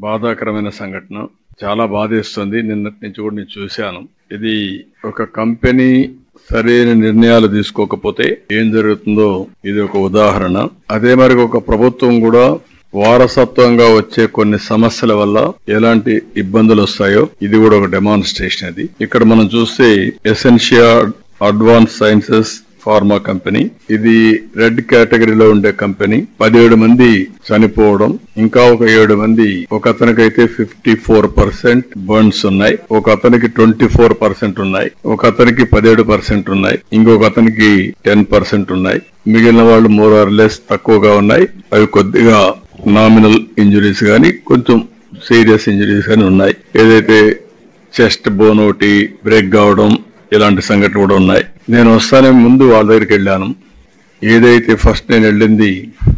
బాధాకరమైన సంఘటన చాలా బాధేస్తుంది నిన్నటి నుంచి కూడా నేను చూశాను ఇది ఒక కంపెనీ సరైన నిర్ణయాలు తీసుకోకపోతే ఏం జరుగుతుందో ఇది ఒక ఉదాహరణ అదే మరి ఒక ప్రభుత్వం కూడా వారసత్వంగా వచ్చే కొన్ని సమస్యల వల్ల ఎలాంటి ఇబ్బందులు వస్తాయో ఇది కూడా ఒక డెమాన్స్ట్రేషన్ అది ఇక్కడ మనం చూస్తే Escientia advance sciences pharma company ఇది రెడ్ కేటగిరీలో ఉండే కంపెనీ పదిహేడు మంది చనిపోవడం ఇంకా ఒక ఏడు మంది ఒక అతనికైతే ఫిఫ్టీ ఫోర్ పర్సెంట్ బర్న్స్ ఉన్నాయి ఒక అతనికి ట్వంటీ ఫోర్ పర్సెంట్ ఉన్నాయి ఒక అతనికి పదిహేడు పర్సెంట్ ఉన్నాయి ఇంకొక అతనికి టెన్ పర్సెంట్ ఉన్నాయి మిగిలిన వాళ్ళు మోర్ ఆర్ లెస్ తక్కువగా ఉన్నాయి అవి కొద్దిగా నామినల్ ఇంజురీస్ గాని కొంచెం సీరియస్ ఇంజురీస్ గాని ఉన్నాయి ఏదైతే చెస్ట్ బోన్ ఒకటి బ్రేక్ కావడం ఇలాంటి సంఘటనలు కూడా ఉన్నాయి నేను వస్తానే ముందు వాళ్ళ దగ్గరికి వెళ్ళాను ఏదైతే ఫస్ట్ నేను వెళ్ళింది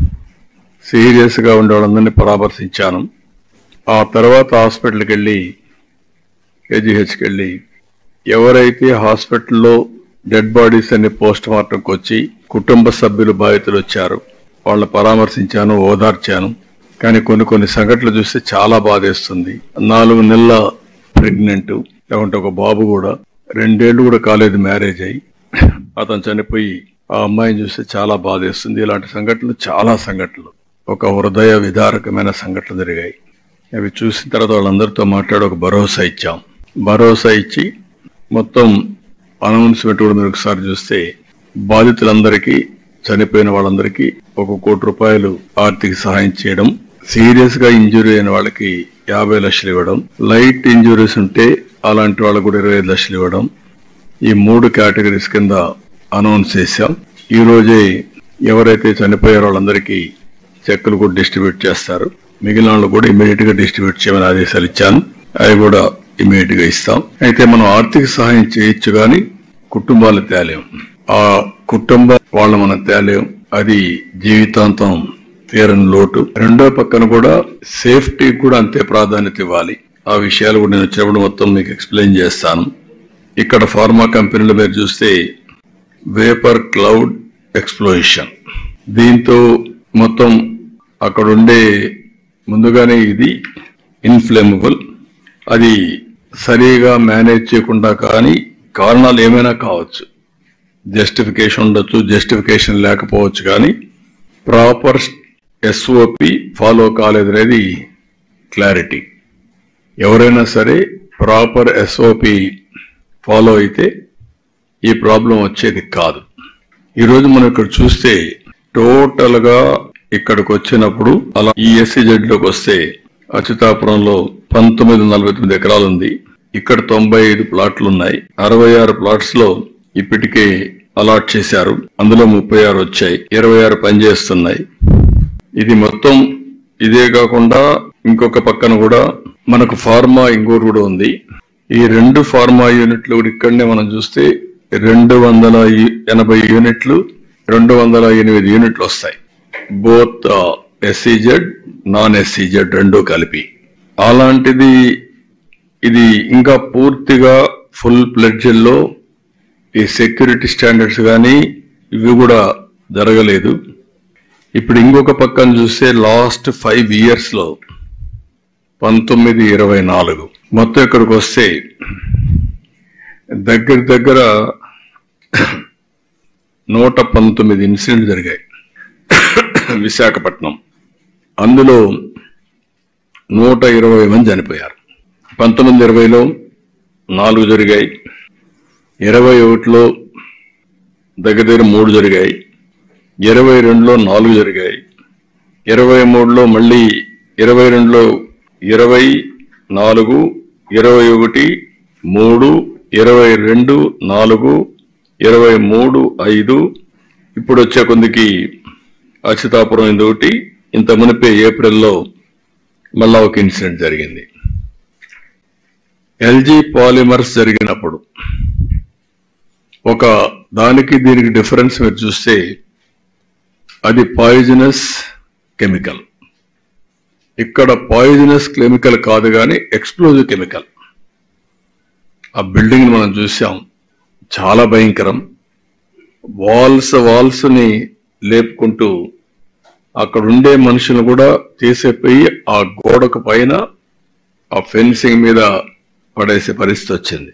సీరియస్ గా ఉండే వాళ్ళందరినీ పరామర్శించాను ఆ తర్వాత హాస్పిటల్కి వెళ్ళి కేజీహెచ్కి వెళ్ళి ఎవరైతే హాస్పిటల్లో డెడ్ బాడీస్ అన్ని పోస్ట్ మార్టంకి వచ్చి కుటుంబ సభ్యులు బాధితులు వచ్చారు వాళ్ళని పరామర్శించాను ఓదార్చాను కానీ కొన్ని కొన్ని సంఘటనలు చూస్తే చాలా బాధేస్తుంది నాలుగు నెలల ప్రెగ్నెంట్ లేకుంటే ఒక బాబు కూడా రెండేళ్లు కూడా కాలేదు మ్యారేజ్ అయ్యి అతను చనిపోయి ఆ అమ్మాయిని చూస్తే చాలా బాధేస్తుంది ఇలాంటి సంఘటనలు చాలా సంఘటనలు ఒక హృదయ విదారకమైన సంఘటనలు జరిగాయి అవి చూసిన తర్వాత వాళ్ళందరితో మాట్లాడి ఒక భరోసా ఇచ్చాం భరోసా ఇచ్చి మొత్తం అనౌన్స్మెంట్ కూడా మీరు ఒకసారి చూస్తే బాధితులందరికీ చనిపోయిన వాళ్ళందరికీ ఒక కోటి రూపాయలు ఆర్థిక సహాయం చేయడం సీరియస్ గా ఇంజురీ అయిన వాళ్ళకి యాభై లక్షలు ఇవ్వడం లైట్ ఇంజురీస్ ఉంటే అలాంటి వాళ్ళకు కూడా ఇరవై ఐదు లక్షలు ఇవ్వడం ఈ మూడు కేటగిరీస్ కింద అనౌన్స్ చేశాం ఈ రోజే ఎవరైతే చనిపోయారో వాళ్ళందరికీ చెక్కులు కూడా డిస్ట్రిబ్యూట్ చేస్తారు మిగిలిన వాళ్ళు కూడా ఇమీడియట్ గా డిస్ట్రిబ్యూట్ చేయమని ఆదేశాలు ఇచ్చాను అవి కూడా ఇమీడియట్ గా ఇస్తాం అయితే మనం ఆర్థిక సహాయం చేయొచ్చు కానీ కుటుంబాలు తేలేం ఆ కుటుంబ వాళ్ళు మనం తేలేం అది జీవితాంతం తీరని లోటు రెండో పక్కన కూడా సేఫ్టీ కూడా అంతే ప్రాధాన్యత ఇవ్వాలి ఆ విషయాలు కూడా నేను వచ్చినప్పుడు మొత్తం మీకు ఎక్స్ప్లెయిన్ చేస్తాను ఇక్కడ ఫార్మా కంపెనీలు మీరు చూస్తే వేపర్ క్లౌడ్ ఎక్స్ప్లోయిషన్ దీంతో మొత్తం అక్కడ ఉండే ముందుగానే ఇది ఇన్ఫ్లేమబుల్ అది సరిగా మేనేజ్ చేయకుండా కానీ కారణాలు ఏమైనా కావచ్చు జస్టిఫికేషన్ ఉండొచ్చు జస్టిఫికేషన్ లేకపోవచ్చు కానీ ప్రాపర్ ఎస్ఓపి ఫాలో కాలేదనేది క్లారిటీ ఎవరైనా సరే ప్రాపర్ ఎస్ఓపి ఫాలో అయితే ఈ ప్రాబ్లం వచ్చేది కాదు ఈరోజు మనం ఇక్కడ చూస్తే టోటల్ గా ఇక్కడికి వచ్చినప్పుడు అలా ఈ ఎస్సీజెడ్ లోకి వస్తే అచ్యుతాపురంలో పంతొమ్మిది నలభై తొమ్మిది ఎకరాలు ఉంది ఇక్కడ తొంభై ఐదు ప్లాట్లు ఉన్నాయి అరవై ఆరు ప్లాట్స్ లో ఇప్పటికే అలాట్ చేశారు అందులో ముప్పై ఆరు వచ్చాయి ఇరవై ఆరు పనిచేస్తున్నాయి ఇది మొత్తం ఇదే కాకుండా ఇంకొక పక్కన కూడా మనకు ఫార్మా ఇంకోటి కూడా ఉంది ఈ రెండు ఫార్మా యూనిట్లు కూడా ఇక్కడనే మనం చూస్తే రెండు వందల యు- ఎనభై యూనిట్లు రెండు వందల ఎనిమిది యూనిట్లు వస్తాయి బోత్ ఎస్సీజెడ్ నాన్ ఎస్సీజెడ్ రెండు కలిపి అలాంటిది ఇది ఇంకా పూర్తిగా ఫుల్ లో ఈ సెక్యూరిటీ స్టాండర్డ్స్ కానీ ఇవి కూడా జరగలేదు ఇప్పుడు ఇంకొక పక్కన చూస్తే లాస్ట్ ఫైవ్ ఇయర్స్ లో పంతొమ్మిది ఇరవై నాలుగు మొత్తం ఇక్కడికి వస్తే దగ్గర దగ్గర నూట పంతొమ్మిది ఇన్సిడెంట్ జరిగాయి విశాఖపట్నం అందులో నూట ఇరవై మంది చనిపోయారు పంతొమ్మిది ఇరవైలో నాలుగు జరిగాయి ఇరవై ఒకటిలో దగ్గర దగ్గర మూడు జరిగాయి ఇరవై రెండులో నాలుగు జరిగాయి ఇరవై మూడులో మళ్ళీ ఇరవై రెండులో ఇరవై నాలుగు ఇరవై ఒకటి మూడు ఇరవై రెండు నాలుగు ఇరవై మూడు ఐదు ఇప్పుడు వచ్చే కొందికి అచ్యుతాపురం ఇది ఒకటి ఇంత మునిపే ఏప్రిల్లో మళ్ళా ఒక ఇన్సిడెంట్ జరిగింది ఎల్జీ పాలిమర్స్ జరిగినప్పుడు ఒక దానికి దీనికి డిఫరెన్స్ మీరు చూస్తే అది పాయిజనస్ కెమికల్ ఇక్కడ పాయిజనస్ కెమికల్ కాదు కానీ ఎక్స్ప్లోజివ్ కెమికల్ ఆ బిల్డింగ్ మనం చూసాం చాలా భయంకరం వాల్స్ వాల్స్ ని లేపుకుంటూ అక్కడ ఉండే మనుషులు కూడా తీసేపోయి ఆ గోడకు పైన ఆ ఫెన్సింగ్ మీద పడేసే పరిస్థితి వచ్చింది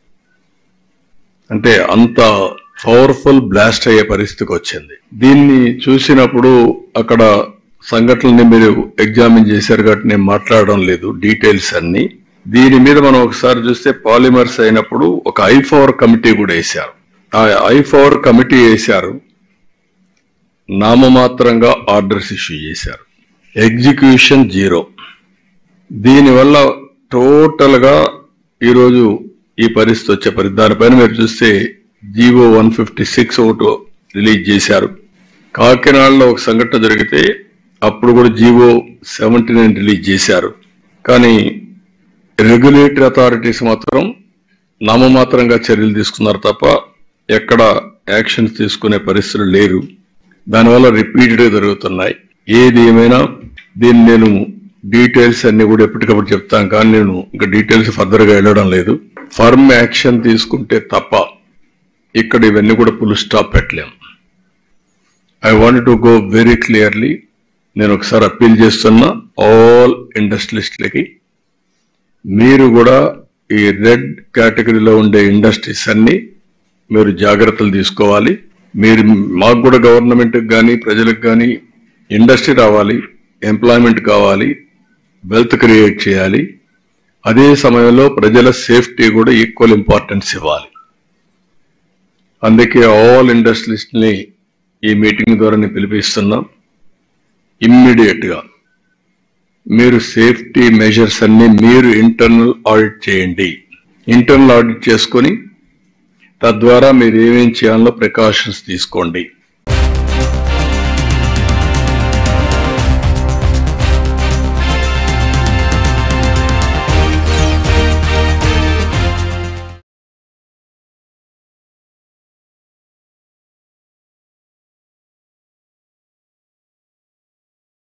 అంటే అంత పవర్ఫుల్ బ్లాస్ట్ అయ్యే పరిస్థితికి వచ్చింది దీన్ని చూసినప్పుడు అక్కడ సంఘటనల్ని మీరు ఎగ్జామిన్ చేశారు కాబట్టి నేను మాట్లాడడం లేదు డీటెయిల్స్ అన్ని దీని మీద మనం ఒకసారి చూస్తే పాలిమర్స్ అయినప్పుడు ఒక ఐ పవర్ కమిటీ కూడా వేశారు ఆ ఐ పవర్ కమిటీ వేశారు నామమాత్రంగా ఆర్డర్స్ ఇష్యూ చేశారు ఎగ్జిక్యూషన్ జీరో దీనివల్ల టోటల్ గా ఈరోజు ఈ పరిస్థితి వచ్చే పరిస్థితి దానిపైన మీరు చూస్తే జీవో వన్ ఫిఫ్టీ సిక్స్ ఒకటి రిలీజ్ చేశారు కాకినాడలో ఒక సంఘటన జరిగితే అప్పుడు కూడా జీవో సెవెంటీ నైన్ రిలీజ్ చేశారు కానీ రెగ్యులేటరీ అథారిటీస్ మాత్రం నామమాత్రంగా చర్యలు తీసుకున్నారు తప్ప ఎక్కడ యాక్షన్స్ తీసుకునే పరిస్థితులు లేరు దానివల్ల రిపీటెడ్ గా జరుగుతున్నాయి ఏది ఏమైనా దీన్ని నేను డీటెయిల్స్ అన్ని కూడా ఎప్పటికప్పుడు చెప్తాను కానీ నేను ఇంకా డీటెయిల్స్ ఫర్దర్ గా వెళ్ళడం లేదు ఫర్మ్ యాక్షన్ తీసుకుంటే తప్ప ఇక్కడ ఇవన్నీ కూడా ఫుల్ స్టాప్ పెట్టలేము I want to go very clearly నేను ఒకసారి అప్పీల్ చేస్తున్నా ఆల్ ఇండస్ట్రియలిస్టులకి మీరు కూడా ఈ రెడ్ కేటగిరీలో ఉండే ఇండస్ట్రీస్ అన్ని మీరు జాగ్రత్తలు తీసుకోవాలి మీరు మాకు కూడా గవర్నమెంట్ కానీ ప్రజలకు కానీ ఇండస్ట్రీ రావాలి ఎంప్లాయ్మెంట్ కావాలి వెల్త్ క్రియేట్ చేయాలి అదే సమయంలో ప్రజల సేఫ్టీ కూడా ఈక్వల్ ఇంపార్టెన్స్ ఇవ్వాలి అందుకే ఆల్ ఇండస్ట్రియలిస్ట్ని ఈ మీటింగ్ ద్వారా నేను పిలిపిస్తున్నాం ఇమ్మీడియట్ గా మీరు సేఫ్టీ మెజర్స్ అన్ని మీరు ఇంటర్నల్ ఆడిట్ చేయండి ఇంటర్నల్ ఆడిట్ చేసుకొని తద్వారా మీరు ఏమేం చేయాలో ప్రికాషన్స్ తీసుకోండి